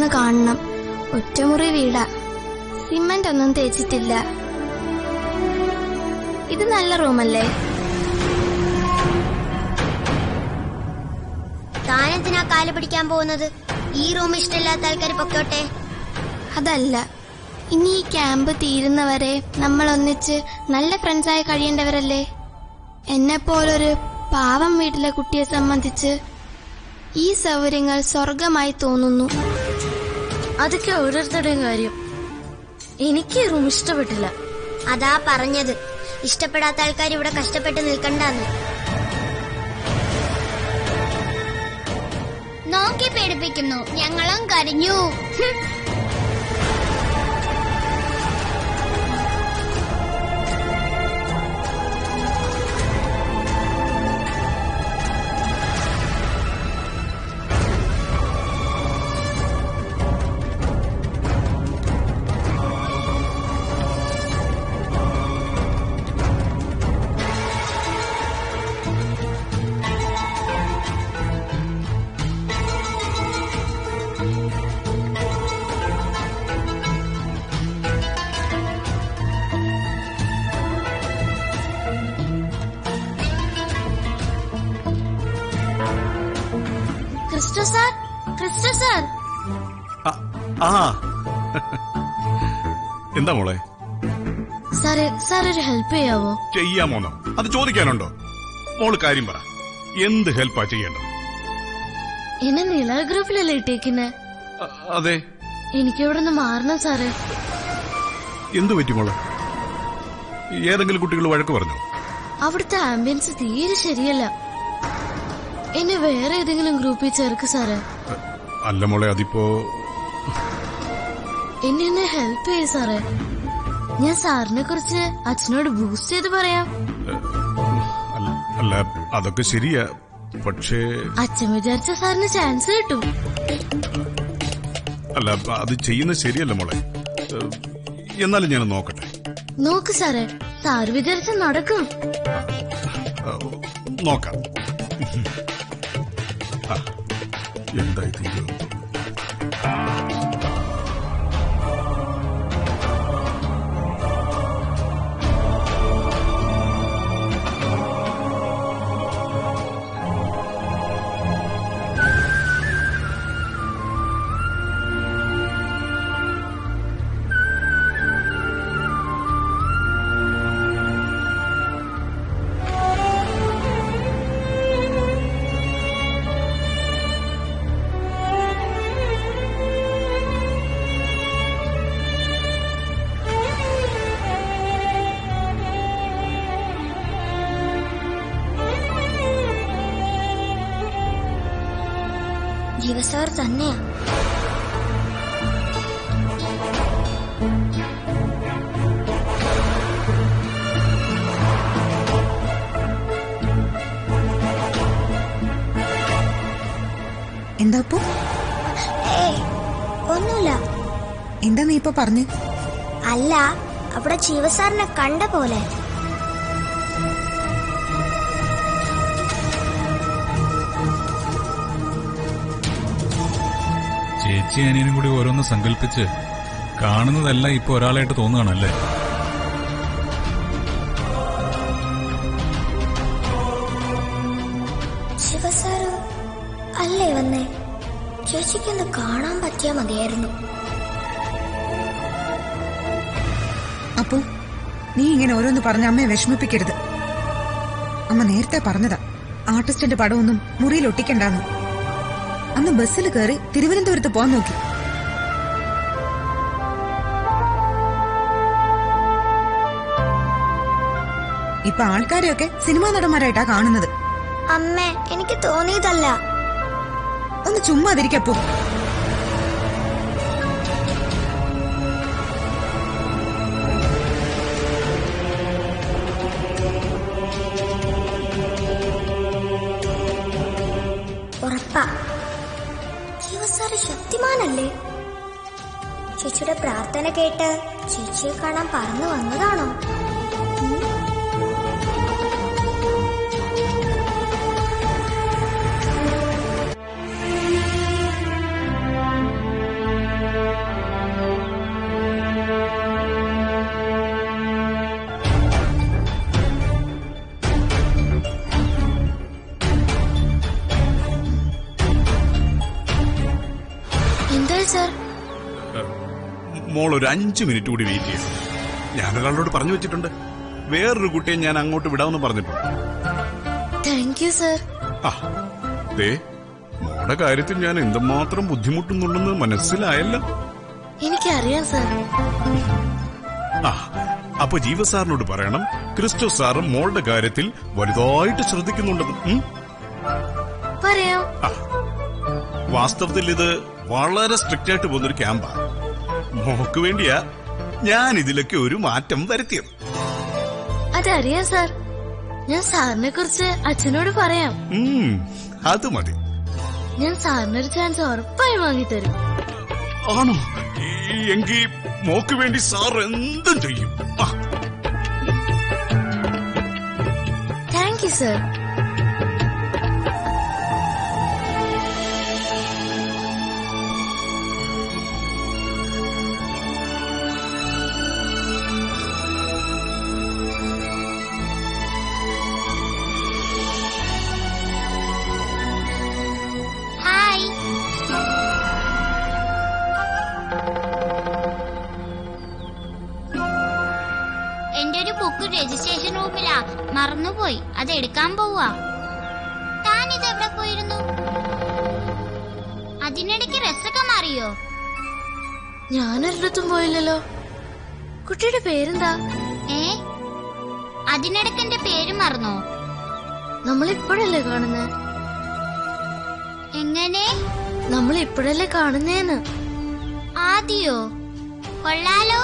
കാണണം ഒറ്റമുറി വീടാ സിമന്റ് ഒന്നും തേച്ചിട്ടില്ല ഇത് നല്ല റൂമല്ലേ താനെന്തിനാ കാല് പിടിക്കാൻ പോകുന്നത് ഈ റൂം ഇഷ്ടമില്ലാത്ത ആൾക്കാർ പൊക്കോട്ടെ അതല്ല ഇനി ഈ ക്യാമ്പ് തീരുന്നവരെ നമ്മൾ ഒന്നിച്ച് നല്ല ഫ്രണ്ട്സായി കഴിയേണ്ടവരല്ലേ എന്നെ പോലൊരു പാവം വീട്ടിലെ കുട്ടിയെ സംബന്ധിച്ച് ഈ സൗകര്യങ്ങൾ സ്വർഗമായി തോന്നുന്നു അതൊക്കെ ഓരോരുത്തരുടെയും കാര്യം എനിക്ക് ഈ റൂം ഇഷ്ടപ്പെട്ടില്ല അതാ പറഞ്ഞത് ഇഷ്ടപ്പെടാത്ത ആൾക്കാർ ഇവിടെ കഷ്ടപ്പെട്ട് നിൽക്കണ്ടെന്ന് നോക്കി പേടിപ്പിക്കുന്നു ഞങ്ങളും കരഞ്ഞു ഹും. ക്രിസ്റ്റോ സാർ ക്രിസ്റ്റോ സാർ ആ, ആ എന്താ മോളെ സാറ് സാർ ഒരു ഹെൽപ്പ് ചെയ്യാവോ ചെയ്യാമോന്നോ അത് ചോദിക്കാനുണ്ടോ മോള് കാര്യം പറ എന്ത് ഹെൽപ്പാ ചെയ്യേണ്ടത് എന്നെ നില ഗ്രൂപ്പിലല്ലേ ഇട്ടേക്കുന്നെ അ- അതെ എനിക്ക് ഇവിടെ നിന്ന് മാറണം സാറേ എന്തു പറ്റി മോളെ ഏതെങ്കിലും കുട്ടികൾ വഴക്ക് പറഞ്ഞോ അവിടുത്തെ ആംബിയൻസ് തീരെ ശരിയല്ല എന്നെ വേറെ ഏതെങ്കിലും ഗ്രൂപ്പിൽ ചേർക്ക് സാറേ അല്ല മോളെ അതിപ്പോ എന്നെ എന്നെ ഹെൽപ്പ് ചെയ്യ സാറേ ഞാൻ സാറിനെ കുറിച്ച് അച്ഛനോട് ബൂസ്റ്റ് ചെയ്ത് പറയാം അല്ല- അല്ല അതൊക്കെ ശരിയാ പക്ഷേ അച്ഛൻ വിചാരിച്ച സാറിന് ചാൻസ് കിട്ടും അല്ല അത് ചെയ്യുന്നത് ശരിയല്ല മോളെ ഏ, എന്നാലും ഞാൻ നോക്കട്ടെ നോക്ക് സാറേ സാറ് വിചാരിച്ച നടക്കും ആ, നോക്കാം ആ, എന്തായി തീരുമോ ജീവസാർ തന്നെയാ എന്താ അപ്പു ഏയ് ഒന്നുമില്ല എന്താ നീ ഇപ്പൊ പറഞ്ഞു അല്ല അവിടെ ജീവസാറിനെ കണ്ട പോലെ ചേച്ചി അനിയനും കൂടി ഓരോന്ന് സങ്കല്പിച്ച് കാണുന്നതെല്ലാം ഇപ്പൊ ഒരാളായിട്ട് തോന്നുകയാണല്ലേ ശിവസാറ് അല്ലേ വന്നേ ചേച്ചിക്കൊന്ന് കാണാൻ പറ്റിയാ മതിയായിരുന്നു അപ്പു നീ ഇങ്ങനെ ഓരോന്ന് പറഞ്ഞ അമ്മയെ വിഷമിപ്പിക്കരുത് അമ്മ നേരത്തെ പറഞ്ഞതാ ആർട്ടിസ്റ്റിന്റെ പടമൊന്നും മുറിയിൽ ഒട്ടിക്കണ്ടാന്ന് അന്ന് ബസ്സിൽ കയറി തിരുവനന്തപുരത്ത് പോകാൻ നോക്കി ഇപ്പൊ ആൾക്കാരെയൊക്കെ സിനിമാ നടന്മാരായിട്ടാ കാണുന്നത് അമ്മേ എനിക്ക് തോന്നിയതല്ല ഒന്ന് ചുമ്മാതിരിക്കപ്പോ ഉറപ്പാ ജീവസാറ് ശക്തിമാനല്ലേ ചേച്ചിയുടെ പ്രാർത്ഥന കേട്ട് ചേച്ചിയെ കാണാൻ പറന്നു വന്നതാണോ സർ മോൾ ഒരു അഞ്ചു മിനിറ്റ് കൂടി വെയിറ്റ് ചെയ്യും ഞാനൊരാളോട് പറഞ്ഞു വെച്ചിട്ടുണ്ട് വേറൊരു കുട്ടിയെ ഞാൻ അങ്ങോട്ട് വിടാമെന്ന് പറഞ്ഞിട്ടുണ്ട് താങ്ക് യു സർ ആ ദേ മോളുടെ കാര്യത്തിൽ ഞാൻ എന്തുമാത്രം ബുദ്ധിമുട്ടുന്നുണ്ടെന്ന് മനസ്സിലായല്ലോ എനിക്കറിയാം സർ ആ അപ്പൊ ജീവ സാറിനോട് പറയണം ക്രിസ്റ്റോ സാറും മോളുടെ കാര്യത്തിൽ വലുതായിട്ട് ശ്രദ്ധിക്കുന്നുണ്ടെന്ന് ഉം? പറയാം ആ വാസ്തവത്തിൽ ഇത് വളരെ സ്ട്രിക്റ്റ് ആയിട്ട് പോകുന്നൊരു ക്യാമ്പാ മോക്ക് വേണ്ടിയാ ഞാൻ ഇതിലൊക്കെ ഒരു മാറ്റം വരുത്തിയത് അതറിയാം സർ ഞാൻ സാറിനെ കുറിച്ച് അച്ഛനോട് പറയാം ഉം, അത് മതി ഞാൻ സാറിനൊരു ചാൻസ് ഉറപ്പായും വാങ്ങിത്തരും ആണോ ഈ എങ്കിൽ മോക്ക് വേണ്ടി സാർ എന്തും ചെയ്യും ആ താങ്ക് യു സർ ഹായ് എന്റെ ഒരു ബുക്ക് രജിസ്ട്രേഷൻ റൂമിലാ മറന്നുപോയി അത് എടുക്കാൻ പോവാ താൻ ഇത് എവിടെ പോയിരുന്നു അതിനിടയ്ക്ക് ഡ്രസ്സൊക്കെ മാറിയോ ഞാനൊരിടത്തും പോയില്ലല്ലോ കുട്ടിയുടെ പേരെന്താ ഏ അതിനിടയ്ക്ക് എന്റെ പേര് മറന്നോ നമ്മൾ ഇപ്പോഴല്ലേ കാണുന്നത് എങ്ങനെ നമ്മൾ ഇപ്പോഴല്ലേ കാണുന്നേന്ന് ആദിയോ കൊള്ളാലോ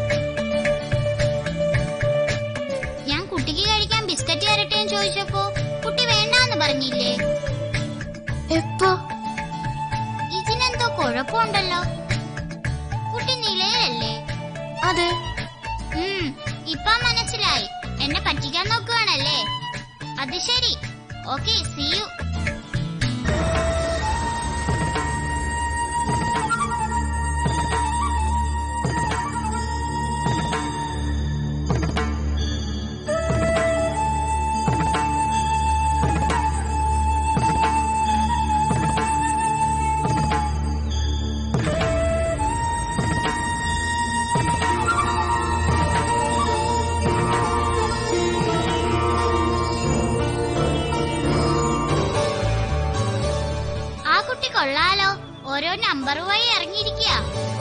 ഞാൻ കുട്ടിക്ക് കഴിക്കാൻ ബിസ്ക്കറ്റ് തരട്ടെ എന്ന് ചോദിച്ചപ്പോ കുട്ടി വേണ്ടാന്ന് പറഞ്ഞില്ലേ എപ്പോ ഇതിനെന്തോ കുഴപ്പമുണ്ടല്ലോ കുട്ടി നിലയിലല്ലേ അതെ ഉം ഇപ്പൊ മനസ്സിലായി എന്നെ പറ്റിക്കാൻ നോക്കുകയാണല്ലേ അത് ശരി ഓക്കെ സി യു ആ കുട്ടി കൊള്ളാലോ ഓരോ നമ്പറുമായി ഇറങ്ങിയിരിക്കുക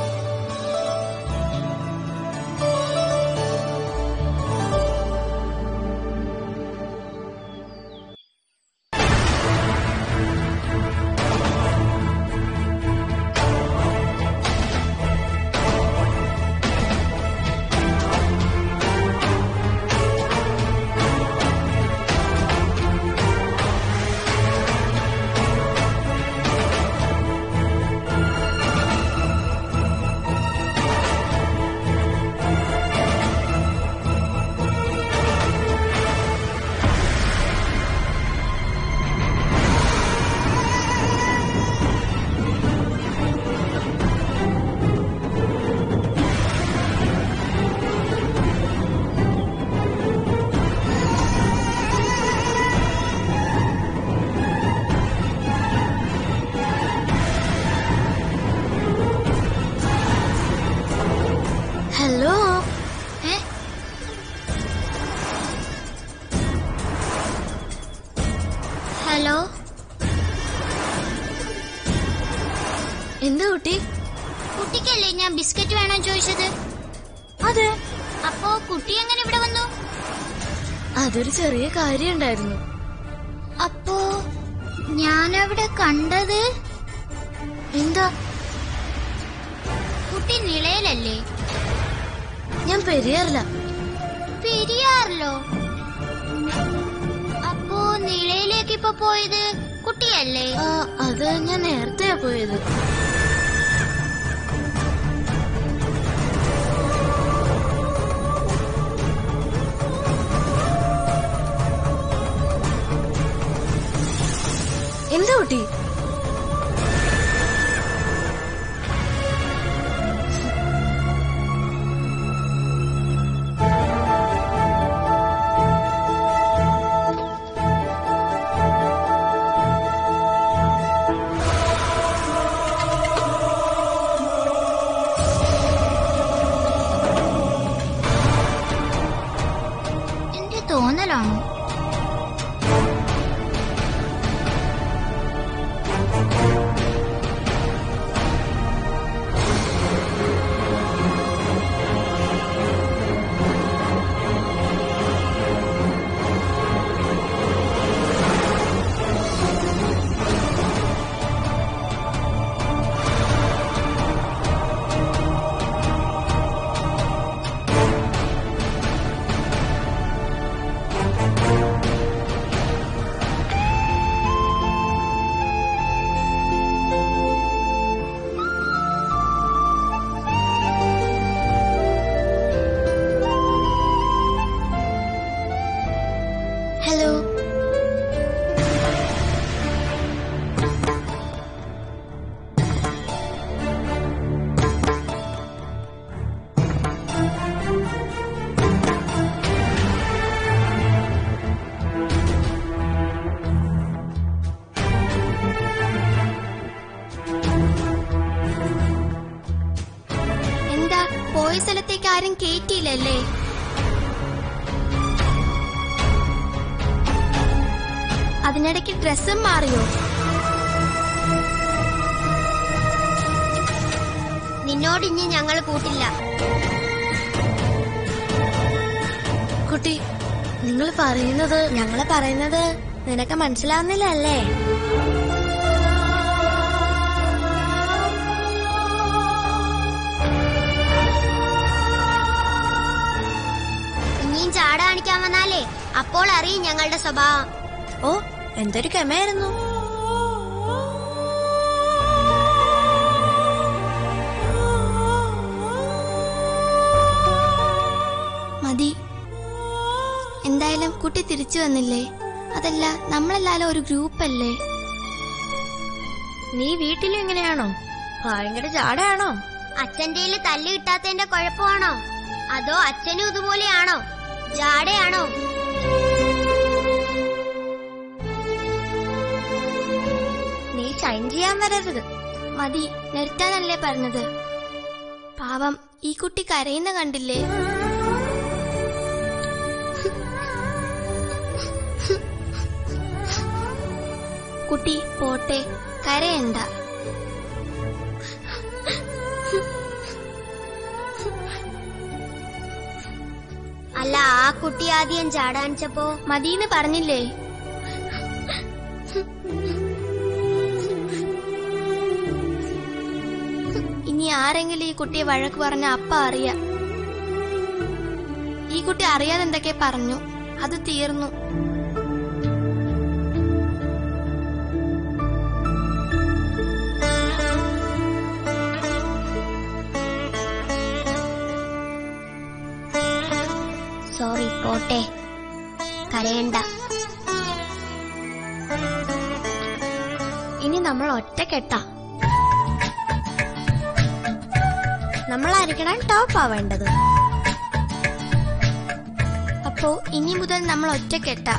ഹലോ ഏ ഹലോ എന്താ കുട്ടി കുട്ടിക്കല്ലേ ഞാൻ ബിസ്ക്കറ്റ് വേണോ ചോദിച്ചത് അതെ അപ്പോ കുട്ടി എങ്ങനെ ഇവിടെ വന്നു അതൊരു ചെറിയ കാര്യം ഉണ്ടായിരുന്നു അപ്പോ ഞാനവിടെ കണ്ടത് എന്താ കുട്ടി നിളയിലല്ലേ ഞാൻ പെരിയാറില്ല പെരിയാറിലോ അപ്പോ നിളയിലേക്ക് ഇപ്പൊ പോയത് കുട്ടിയല്ലേ ആ, അത് ഞാൻ നേരത്തെ പോയത് എന്താ കുട്ടി റൂമിലേക്ക് ആരും കേറ്റിയില്ലല്ലേ അതിനിടയ്ക്ക് ഡ്രസ്സും മാറിയോ നിന്നോട് ഇനി ഞങ്ങൾ കൂട്ടില്ല കുട്ടി നിങ്ങൾ പറയുന്നത് ഞങ്ങള് പറയുന്നത് നിനക്ക് മനസ്സിലാവുന്നില്ല അല്ലേ ഇനിയും ചാട കാണിക്കാൻ വന്നാലേ അപ്പോൾ അറിയും ഞങ്ങളുടെ സ്വഭാവം ഓ എന്തൊരു കമയായിരുന്നു മതി എന്തായാലും കുട്ടി തിരിച്ചു വന്നില്ലേ അതല്ല നമ്മളെല്ലാലും ഒരു ഗ്രൂപ്പല്ലേ നീ വീട്ടിലും എങ്ങനെയാണോ ഭയങ്കര ചാടയാണോ അച്ഛന്റെ തല്ല് കിട്ടാത്തതിന്റെ കുഴപ്പമാണോ അതോ അച്ഛനും ഇതുപോലെയാണോ ജാടയാണോ നീ ഷൈൻ ചെയ്യാൻ വരരുത് മതി നിർത്താനല്ലേ പറഞ്ഞത് പാവം ഈ കുട്ടി കരയുന്ന കണ്ടില്ലേ കുട്ടി പോട്ടെ കരയണ്ട അല്ല ആ കുട്ടി ആദ്യം ചാട കാണിച്ചപ്പോ മതീന്ന് പറഞ്ഞില്ലേ ഇനി ആരെങ്കിലും ഈ കുട്ടിയെ വഴക്ക് പറഞ്ഞ അപ്പ അറിയാം ഈ കുട്ടി അറിയാൻ എന്തൊക്കെ പറഞ്ഞു അത് തീർന്നു സോറി പോട്ടെ കരയണ്ട ഇനി നമ്മൾ ഒറ്റക്കെട്ടാ നമ്മളായിരിക്കണം ടോപ്പ് ആവേണ്ടത് അപ്പോ ഇനി മുതൽ നമ്മൾ ഒറ്റക്കെട്ടാ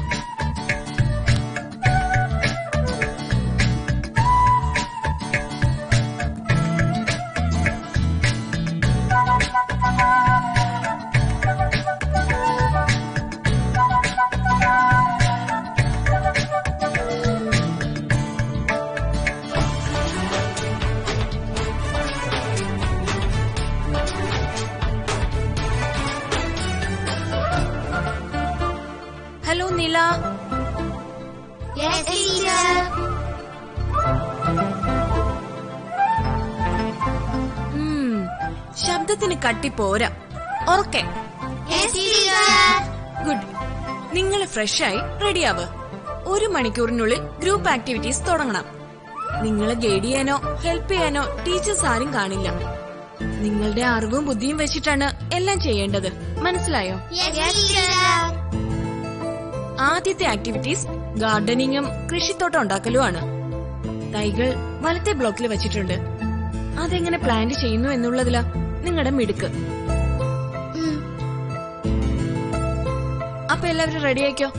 ഹലോ നില ഉം, ശബ്ദത്തിന് കട്ടി പോരാ ഉറക്കെ ഗുഡ് നിങ്ങൾ ഫ്രഷായി റെഡിയാവ് ഒരു മണിക്കൂറിനുള്ളിൽ ഗ്രൂപ്പ് ആക്ടിവിറ്റീസ് തുടങ്ങണം നിങ്ങളെ ഗൈഡ് ചെയ്യാനോ ഹെൽപ്പ് ചെയ്യാനോ ടീച്ചേഴ്സ് ആരും കാണില്ല നിങ്ങളുടെ അറിവും ബുദ്ധിയും വെച്ചിട്ടാണ് എല്ലാം ചെയ്യേണ്ടത് മനസ്സിലായോ ആദ്യത്തെ ആക്ടിവിറ്റീസ് ഗാർഡനിങ്ങും കൃഷിത്തോട്ടം ഉണ്ടാക്കലുമാണ് തൈകൾ വലത്തെ ബ്ലോക്കിൽ വെച്ചിട്ടുണ്ട് അതെങ്ങനെ പ്ലാന്റ് ചെയ്യുന്നു എന്നുള്ളതിലാ നിങ്ങളുടെ മിടുക്ക് അപ്പൊ എല്ലാവരും റെഡി ആയിക്കോ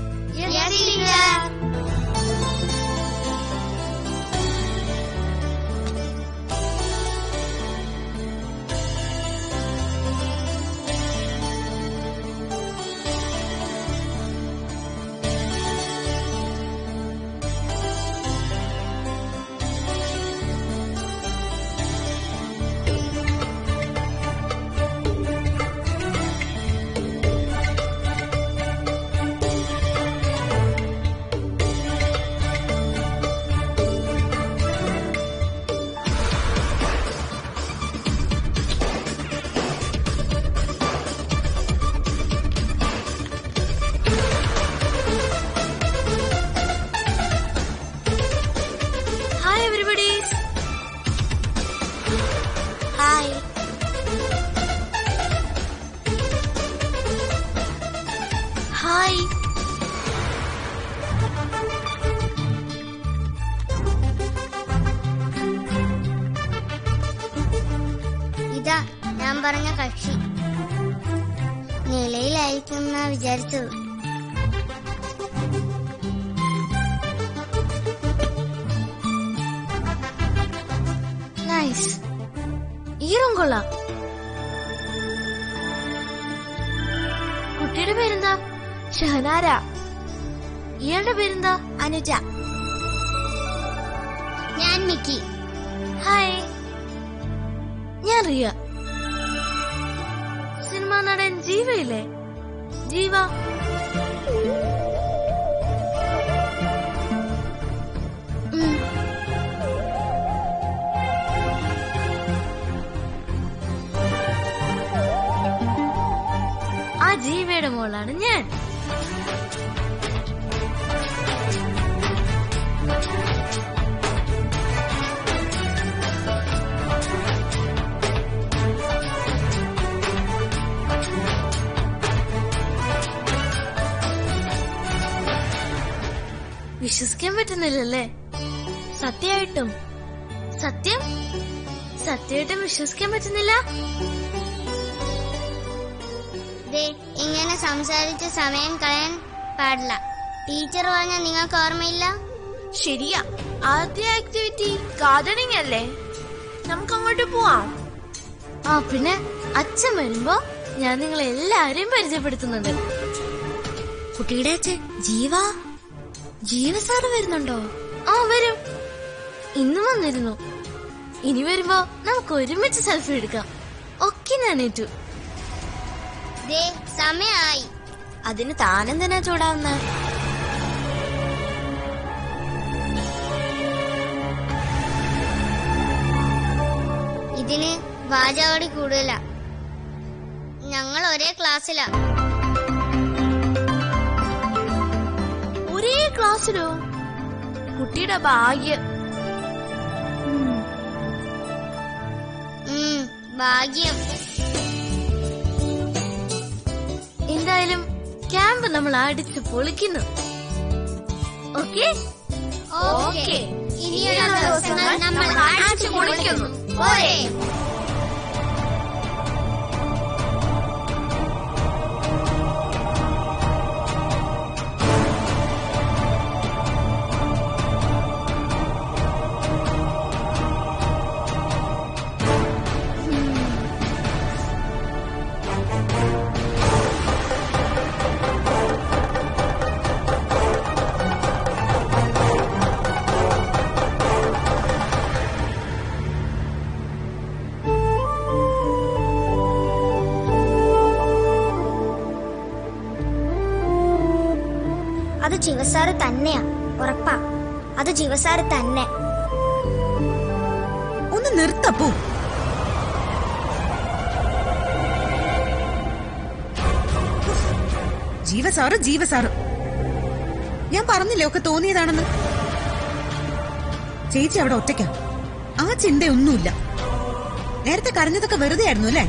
ഹായ് എവരിബഡി ഹായ് ഹായ് ഇതാ ഞാൻ പറഞ്ഞ കക്ഷി നിലയിലായിരിക്കും എന്നാ വിചാരിച്ചത് നൈസ് ഈ റൂം കൊള്ളാം ഷഹനാര ഇയാളുടെ പേരെന്താ അനുജ ഞാൻ മിക്കി ഹായ് ഞാൻ റിയ സിനിമാ നടൻ ജീവയില്ലേ ജീവ ഉം. ആ ജീവയുടെ മോളാണ് ഞാൻ വിശ്വസിക്കാൻ പറ്റുന്നില്ലല്ലേ സത്യമായിട്ടും സത്യം സത്യമായിട്ടും വിശ്വസിക്കാൻ പറ്റുന്നില്ല ദേ ഇങ്ങനെ സംസാരിച്ച് സമയം കളയാൻ പാടില്ല ടീച്ചർ പറഞ്ഞ നിങ്ങൾക്ക് ഓർമ്മയില്ല ശരിയാ ആദ്യ ആക്ടിവിറ്റി ഗാർഡനിങ് അല്ലേ നമുക്ക് അങ്ങോട്ട് പോവാം ആ പിന്നെ അച്ഛൻ വരുമ്പോ ഞാൻ നിങ്ങളെ എല്ലാരെയും പരിചയപ്പെടുത്തുന്നുണ്ട് കുട്ടിയുടെ അച്ഛൻ ജീവ ജീവ സാറ് വരുന്നുണ്ടോ ആ വരും ഇന്ന് വന്നിരുന്നു ഇനി വരുമ്പോ നമുക്ക് ഒരുമിച്ച് സെൽഫി എടുക്കാം ഒക്കെ ഞാൻ ഏറ്റു ദേ സമയായി അതിന് താനെന്തിനാ ചൂടാവുന്ന ഇതിന് വാചാവടി കൂടുതലാ ഞങ്ങൾ ഒരേ ക്ലാസ്സിലാ ഒരേ ക്ലാസ്സിലോ കുട്ടിയുടെ ഭാഗ്യം ഉം, ഭാഗ്യം എന്തായാലും ക്യാമ്പ് നമ്മൾ അടിച്ച് പൊളിക്കുന്നു ഓക്കെ ഓക്കെ ഇനിയുള്ള ദിവസങ്ങൾ നമ്മൾ അടിച്ചു പൊളിക്കുന്നു പോരെ അത് ജീവസാറ് തന്നെയാ ഉറപ്പാ അത് ജീവസാറ് തന്നെ ഒന്ന് നിർത്തപ്പോ ജീവസാറ് ജീവസാറ് ഞാൻ പറഞ്ഞില്ലേ ഒക്കെ തോന്നിയതാണെന്ന് ചേച്ചി അവിടെ ഒറ്റയ്ക്കാ ആ ചിന്തയൊന്നുമില്ല നേരത്തെ കരഞ്ഞതൊക്കെ വെറുതെ ആയിരുന്നു അല്ലേ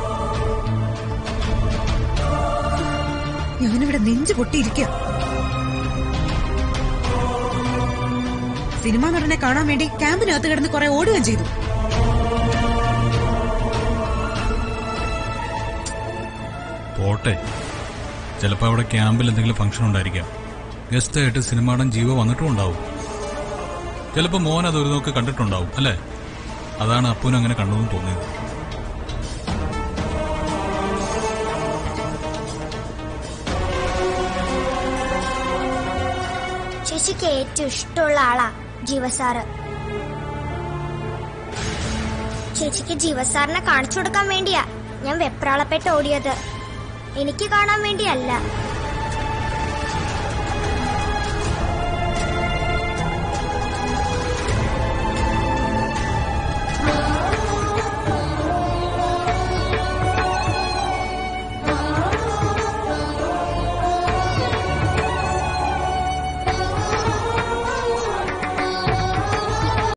ഞാനിവിടെ നെഞ്ചു പൊട്ടിയിരിക്കുക സിനിമാ നടനെ കാണാൻ വേണ്ടി ക്യാമ്പിനകത്ത് കിടന്ന് കുറെ ഓടുകയും ചെയ്തു പോട്ടെ ചിലപ്പോ അവിടെ ക്യാമ്പിൽ എന്തെങ്കിലും ഫംഗ്ഷൻ ഉണ്ടായിരിക്കാം ഗസ്റ്റ് ആയിട്ട് സിനിമാടൻ ജീവ വന്നിട്ടും ഉണ്ടാവും ചിലപ്പോ മോൻ അത് ഒരു നോക്ക് കണ്ടിട്ടുണ്ടാവും അല്ലേ അതാണ് അപ്പൂന് അങ്ങനെ കണ്ടതെന്ന് തോന്നിയത് ചേച്ചിക്ക് ഏറ്റവും ഇഷ്ടമുള്ള ആളാ ജീവസാറ് ചേച്ചിക്ക് ജീവസാറിനെ കാണിച്ചു കൊടുക്കാൻ വേണ്ടിയാ ഞാൻ വെപ്രാളപ്പെട്ട് ഓടിയത് എനിക്ക് കാണാൻ വേണ്ടിയല്ല